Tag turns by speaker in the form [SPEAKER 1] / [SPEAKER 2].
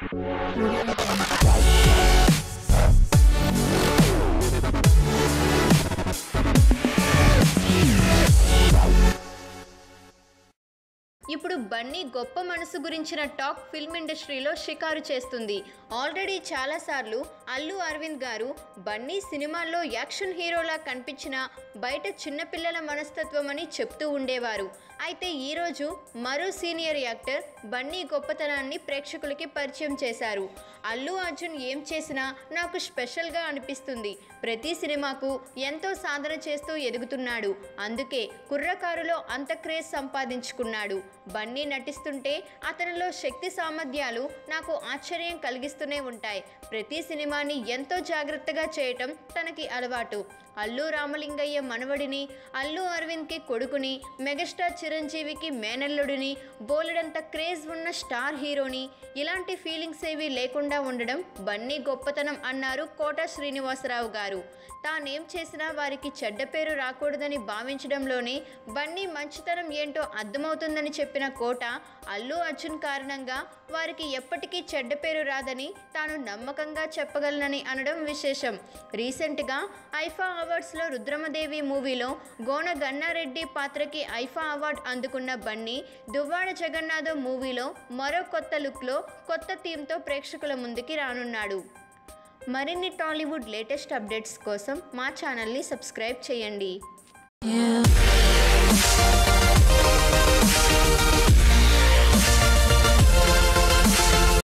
[SPEAKER 1] ఇప్పుడు బన్నీ గొప్ప మనసు గురించిన టాక్ ఫిల్మ్ ఇండస్ట్రీలో షికారు చేస్తుంది ఆల్రెడీ చాలాసార్లు అల్లు అరవింద్ గారు బన్నీ సినిమాల్లో యాక్షన్ హీరోలా కనిపించిన బయట చిన్నపిల్లల మనస్తత్వం అని చెప్తూ ఉండేవారు అయితే ఈరోజు మరో సీనియర్ యాక్టర్ బన్నీ గొప్పతనాన్ని ప్రేక్షకులకి పరిచయం చేశారు అల్లు అర్జున్ ఏం చేసినా నాకు స్పెషల్గా అనిపిస్తుంది ప్రతి సినిమాకు ఎంతో సాధన చేస్తూ ఎదుగుతున్నాడు అందుకే కుర్రకారులో అంత క్రేజ్ సంపాదించుకున్నాడు బన్నీ నటిస్తుంటే అతనిలో శక్తి సామర్థ్యాలు నాకు ఆశ్చర్యం కలిగిస్తూనే ఉంటాయి ప్రతి సినిమాని ఎంతో జాగ్రత్తగా చేయటం తనకి అలవాటు అల్లు రామలింగయ్య మనవడిని అల్లు అరవింద్కి కొడుకుని మెగాస్టార్ చిరంజీవికి మేనల్లుడిని బోలెడంత క్రేజ్ ఉన్న స్టార్ హీరోని ఇలాంటి ఫీలింగ్స్ ఏవి లేకుండా ఉండడం బన్నీ గొప్పతనం అన్నారు కోట శ్రీనివాసరావు గారు తానేం చేసినా వారికి చెడ్డ పేరు రాకూడదని భావించడంలోనే బన్నీ మంచితనం ఏంటో అర్థమవుతుందని చెప్పిన కోట అల్లు అర్జున్ కారణంగా వారికి ఎప్పటికీ చెడ్డ పేరు రాదని తాను నమ్మకంగా చెప్పగలనని అనడం విశేషం రీసెంట్గా ఐఫా అవార్డ్స్లో రుద్రమదేవి మూవీలో గోన గన్నారెడ్డి పాత్రకి ఐఫా అవార్డ్ అందుకున్న బన్నీ దువ్వాడ జగన్నాథం మూవీలో మరో కొత్త లుక్లో కొత్త థీమ్తో ప్రేక్షకుల ముందుకి రానున్నాడు మరిన్ని టాలీవుడ్ లేటెస్ట్ అప్డేట్స్ కోసం మా ఛానల్ని సబ్స్క్రైబ్ చేయండి
[SPEAKER 2] Yeah.